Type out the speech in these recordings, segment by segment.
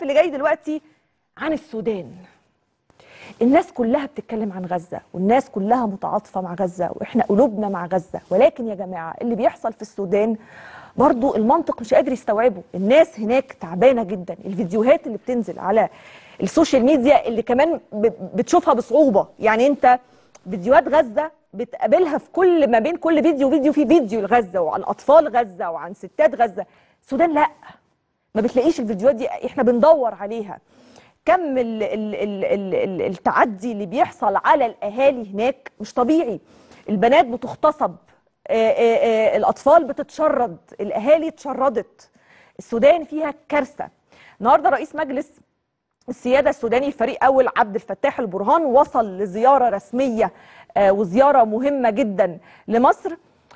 اللي جاي دلوقتي عن السودان الناس كلها بتتكلم عن غزة والناس كلها متعاطفة مع غزة وإحنا قلوبنا مع غزة ولكن يا جماعة اللي بيحصل في السودان برضو المنطق مش قادر يستوعبه الناس هناك تعبانة جدا الفيديوهات اللي بتنزل على السوشيال ميديا اللي كمان ب- بتشوفها بصعوبة يعني انت فيديوهات غزة بتقابلها في كل ما بين كل فيديو فيديو في فيديو لغزة وعن أطفال غزة وعن ستات غزة السودان لأ ما بتلاقيش الفيديوهات دي احنا بندور عليها كم ال ال ال ال ال التعدي اللي بيحصل على الاهالي هناك مش طبيعي البنات بتغتصب آه، آه، آه، الاطفال بتتشرد الاهالي اتشردت السودان فيها كارثه النهارده رئيس مجلس السياده السوداني الفريق اول عبد الفتاح البرهان وصل لزياره رسميه آه، وزياره مهمه جدا لمصر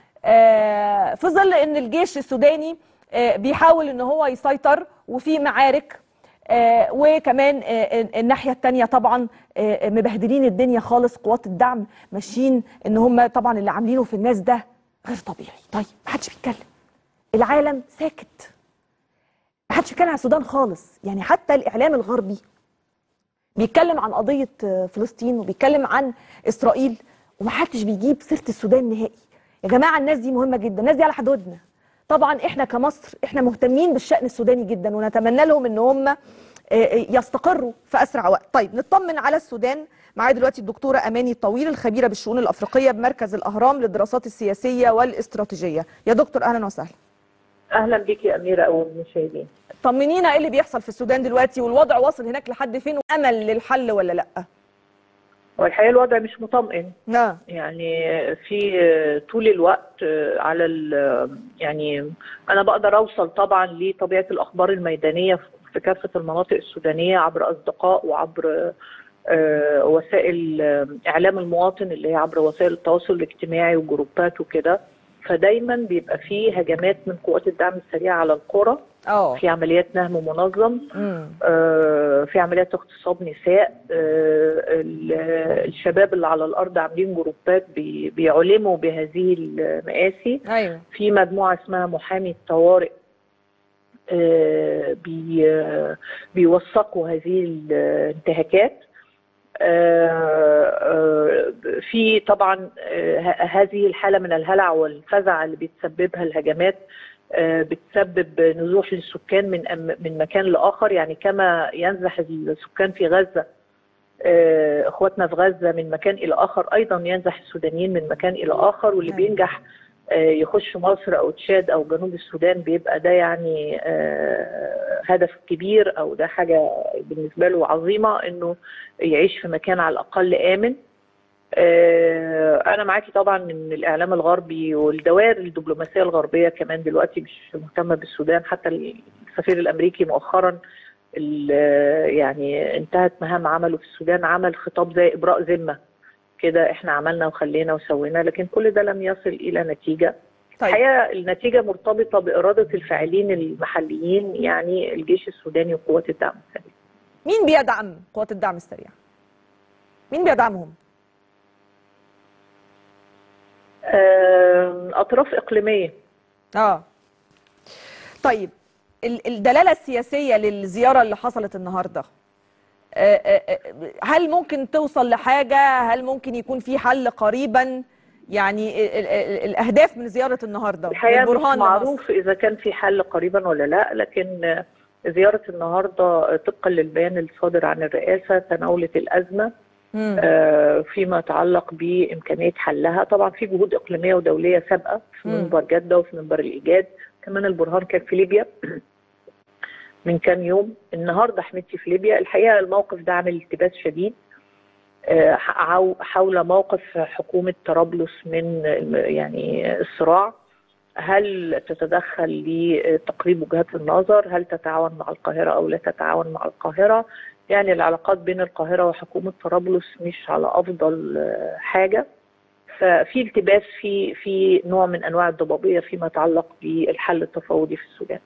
آه، في ظل ان الجيش السوداني آه، بيحاول ان هو يسيطر وفي معارك آه، وكمان آه، الناحيه الثانيه طبعا آه، مبهدلين الدنيا خالص قوات الدعم ماشيين ان هم طبعا اللي عاملينه في الناس ده غير طبيعي طيب ما حدش بيتكلم العالم ساكت ما حدش بيتكلم عن السودان خالص يعني حتى الاعلام الغربي بيتكلم عن قضيه آه، فلسطين وبيتكلم عن اسرائيل ومحدش بيجيب سيره السودان نهائي يا جماعه الناس دي مهمه جدا الناس دي على حدودنا طبعا احنا كمصر احنا مهتمين بالشان السوداني جدا ونتمنى لهم ان هم آه، آه، يستقروا في اسرع وقت طيب نطمن على السودان معايا دلوقتي الدكتوره اماني الطويل الخبيره بالشؤون الافريقيه بمركز الاهرام للدراسات السياسيه والاستراتيجيه يا دكتور اهلا وسهلا اهلا بك يا اميره او المشاهدين طمنينا ايه اللي بيحصل في السودان دلوقتي والوضع واصل هناك لحد فين وامل للحل ولا لا هو الحقيقه الوضع مش مطمئن لا يعني في طول الوقت على ال يعني انا بقدر اوصل طبعا لطبيعه الاخبار الميدانيه في كافه المناطق السودانيه عبر اصدقاء وعبر آه، وسائل آه، اعلام المواطن اللي هي عبر وسائل التواصل الاجتماعي وجروبات وكده فدايما بيبقى فيه هجمات من قوات الدعم السريع على القرى اه في عمليات نهم منظم امم آه، في عمليات اغتصاب نساء آه، ال- الشباب اللي على الارض عاملين جروبات بي- بيعلموا بهذه المآسي ايوه في مجموعه اسمها محامي الطوارئ آه، بي آه، بيوثقوا هذه الانتهاكات آه، آه، في طبعا آه، ه- هذه الحاله من الهلع والفزع اللي بتسببها الهجمات آه، بتسبب نزوح للسكان من أم- من مكان لاخر يعني كما ينزح السكان في غزه آه، اخواتنا في غزه من مكان الى اخر ايضا ينزح السودانيين من مكان الى اخر واللي أيوة. بينجح آه، يخش مصر او تشاد او جنوب السودان بيبقى ده يعني آه، هدف كبير او ده حاجه بالنسبه له عظيمه انه يعيش في مكان على الاقل امن آه، انا معاكي طبعا ان الاعلام الغربي والدوائر الدبلوماسيه الغربيه كمان دلوقتي مش مهتمه بالسودان حتى السفير الامريكي مؤخرا ال- يعني انتهت مهام عمله في السودان عمل خطاب زي ابراء ذمه كده احنا عملنا وخلينا وسوينا لكن كل ده لم يصل الى نتيجه طيب الحقيقه النتيجه مرتبطه باراده الفاعلين المحليين يعني الجيش السوداني وقوات الدعم السريع مين بيدعم قوات الدعم السريع مين بيدعمهم آم، اطراف اقليميه اه طيب ال- الدلاله السياسيه للزياره اللي حصلت النهارده آه، آه، آه، هل ممكن توصل لحاجه هل ممكن يكون في حل قريبا يعني ال- ال- ال- الاهداف من زياره النهارده الحقيقه مش للبرهان معروف اذا كان في حل قريبا ولا لا لكن آه، زياره النهارده آه، طبقا للبيان الصادر عن الرئاسه تناولت الازمه لمصر آه، فيما يتعلق بامكانيه حلها طبعا في جهود اقليميه ودوليه سابقه في مم. منبر جده وفي منبر الايجاد كمان البرهان كان في ليبيا من كام يوم النهارده حميدتي في ليبيا الحقيقه الموقف ده عامل التباس شديد آه، حو- حول موقف حكومه طرابلس من الم- يعني الصراع هل تتدخل لتقريب وجهات النظر هل تتعاون مع القاهرة أو لا تتعاون مع القاهرة يعني العلاقات بين القاهرة وحكومة طرابلس مش على أفضل آه، حاجة ففي التباس في في نوع من أنواع الضبابية فيما يتعلق بالحل التفاوضي في السودان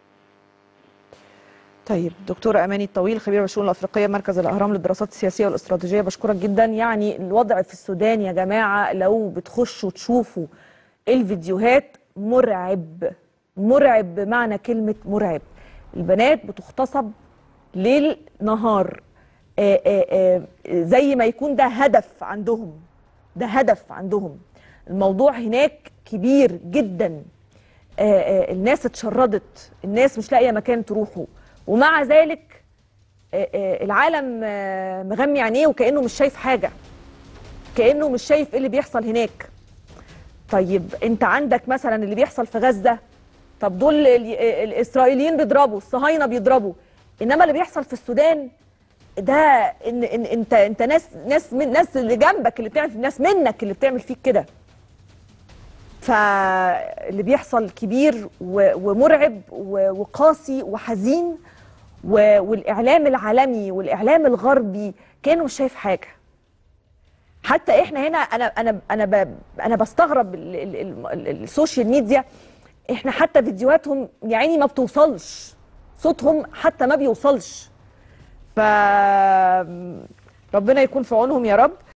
طيب دكتورة أماني الطويل خبيرة بالشؤون الأفريقية مركز الأهرام للدراسات السياسية والاستراتيجية بشكرك جدا يعني الوضع في السودان يا جماعة لو بتخشوا تشوفوا الفيديوهات مرعب مرعب بمعنى كلمة مرعب البنات بتغتصب ليل نهار آه، آه، آه، زي ما يكون ده هدف عندهم ده هدف عندهم الموضوع هناك كبير جدا آه، آه، الناس اتشردت الناس مش لاقيه مكان تروحوا ومع ذلك آه، آه، العالم آه، مغمي عينيه وكانه مش شايف حاجه كانه مش شايف ايه اللي بيحصل هناك طيب انت عندك مثلا اللي بيحصل في غزه طب دول ال- ال- الاسرائيليين بيضربوا الصهاينه بيضربوا انما اللي بيحصل في السودان ده ان, إن انت انت ناس ناس من ناس اللي جنبك اللي بتعمل ناس منك اللي بتعمل فيك كده فاللي بيحصل كبير و- ومرعب و- وقاسي وحزين و- والاعلام العالمي والاعلام الغربي كانه مش شايف حاجه حتى احنا هنا انا انا انا ب- انا بستغرب ال- ال- ال- ال- السوشيال ميديا احنا حتى فيديوهاتهم يا عيني ما بتوصلش صوتهم حتى ما بيوصلش ف ربنا يكون في عونهم يا رب